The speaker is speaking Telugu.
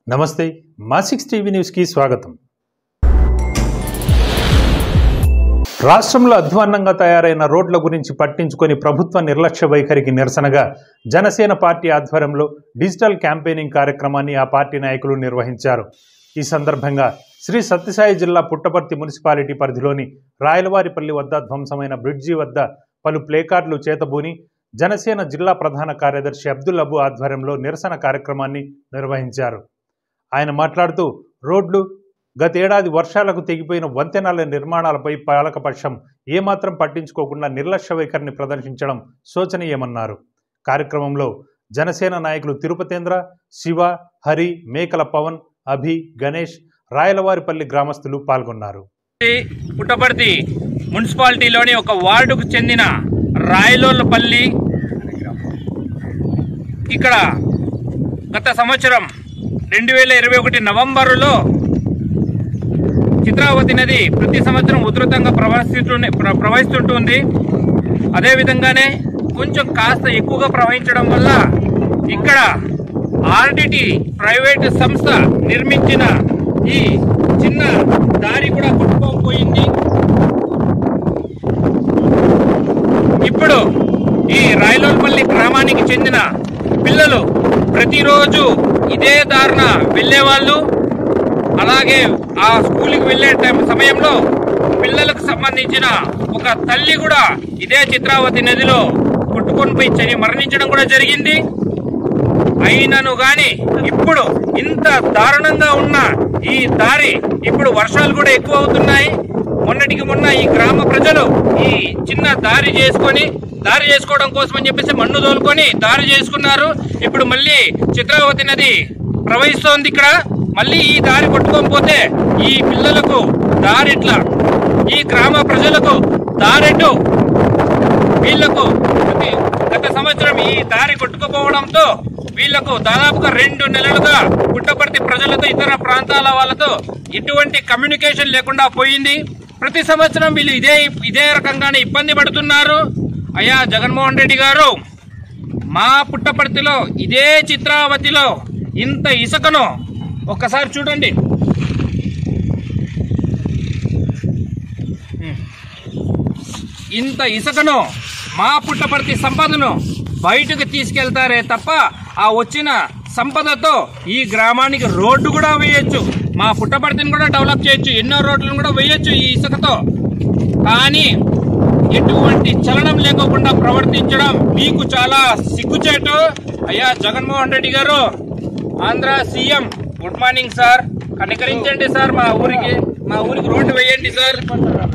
నమస్తే మా సిక్స్ టీవీ న్యూస్కి స్వాగతం రాష్ట్రంలో అధ్వాన్నంగా తయారైన రోడ్ల గురించి పట్టించుకొని ప్రభుత్వ నిర్లక్ష్య వైఖరికి నిరసనగా జనసేన పార్టీ ఆధ్వర్యంలో డిజిటల్ క్యాంపెయినింగ్ కార్యక్రమాన్ని ఆ పార్టీ నాయకులు నిర్వహించారు ఈ సందర్భంగా శ్రీ సత్యసాయి జిల్లా పుట్టపర్తి మున్సిపాలిటీ పరిధిలోని రాయలవారిపల్లి వద్ద ధ్వంసమైన బ్రిడ్జి వద్ద పలు ప్లేకార్డులు చేతబూని జనసేన జిల్లా ప్రధాన కార్యదర్శి అబ్దుల్ అబు ఆధ్వర్యంలో నిరసన కార్యక్రమాన్ని నిర్వహించారు ఆయన మాట్లాడుతూ రోడ్లు గతేడాది వర్షాలకు తెగిపోయిన వంతెనల నిర్మాణాలపై పాలకపక్షం ఏమాత్రం పట్టించుకోకుండా నిర్లక్ష్య వైఖరిని ప్రదర్శించడం శోచనీయమన్నారు కార్యక్రమంలో జనసేన నాయకులు తిరుపతేంద్ర శివ హరి మేకల పవన్ అభి గణేష్ రాయలవారిపల్లి గ్రామస్తులు పాల్గొన్నారు పుట్టపర్తి మున్సిపాలిటీలోని ఒక వార్డుకు చెందిన రాయలోళ్ళపల్లి ఇక్కడ గత సంవత్సరం రెండు వేల ఇరవై ఒకటి నవంబరులో చిత్రావతి నది ప్రతి సంవత్సరం ఉధృతంగా ప్రవహిస్తూ ప్ర- ప్రవహిస్తుంటుంది అదేవిధంగానే కొంచెం కాస్త ఎక్కువగా ప్రవహించడం వల్ల ఇక్కడ ఆర్డిటి ప్రైవేట్ సంస్థ నిర్మించిన ఈ చిన్న దారి కూడా కొట్టుకోకపోయింది ఇప్పుడు ఈ రాయలోల్పల్లి గ్రామానికి చెందిన పిల్లలు ప్రతిరోజు ఇదే దారిన వెళ్ళేవాళ్ళు అలాగే ఆ స్కూల్కి వెళ్ళే టైం సమయంలో పిల్లలకు సంబంధించిన ఒక తల్లి కూడా ఇదే చిత్రావతి నదిలో కొట్టుకొని పోయి చని మరణించడం కూడా జరిగింది అయినను గాని ఇప్పుడు ఇంత దారుణంగా ఉన్న ఈ దారి ఇప్పుడు వర్షాలు కూడా ఎక్కువ అవుతున్నాయి మొన్నటికి మొన్న ఈ గ్రామ ప్రజలు ఈ చిన్న దారి చేసుకొని దారి చేసుకోవడం కోసం అని చెప్పేసి మన్ను తోలుకొని దారి చేసుకున్నారు ఇప్పుడు మళ్ళీ చిత్రావతి నది ప్రవహిస్తోంది ఇక్కడ మళ్ళీ ఈ దారి కొట్టుకోకపోతే ఈ పిల్లలకు దారిట్లా ఈ గ్రామ ప్రజలకు దారెట్టు వీళ్లకు ప్రతి- గత సంవత్సరం ఈ దారి కొట్టుకుపోవడంతో వీళ్లకు దాదాపుగా రెండు నెలలుగా పుట్టపర్తి ప్రజలతో ఇతర ప్రాంతాల వాళ్ళతో ఎటువంటి కమ్యూనికేషన్ లేకుండా పోయింది ప్రతి సంవత్సరం వీళ్ళు ఇదే ఇదే రకంగానే ఇబ్బంది పడుతున్నారు అయ్యా జగన్మోహన్ రెడ్డి గారు మా పుట్టపర్తిలో ఇదే చిత్రావతిలో ఇంత ఇసుకను ఒక్కసారి చూడండి ఇంత ఇసుకను మా పుట్టపర్తి సంపదను బయటకు తీసుకెళ్తారే తప్ప ఆ వచ్చిన సంపదతో ఈ గ్రామానికి రోడ్డు కూడా వేయొచ్చు మా పుట్టపర్తిని కూడా డెవలప్ చేయొచ్చు ఎన్నో రోడ్లను కూడా వేయొచ్చు ఈ ఇసుకతో కానీ ఎటువంటి చలనం లేకోకుండా ప్రవర్తించడం మీకు చాలా సిగ్గుచేటు అయ్యా జగన్మోహన్ రెడ్డి గారు Andhra CM good morning sir కనికరించండి సార్ మా ఊరికి మా ఊరికి రోడ్డు వేయండి సార్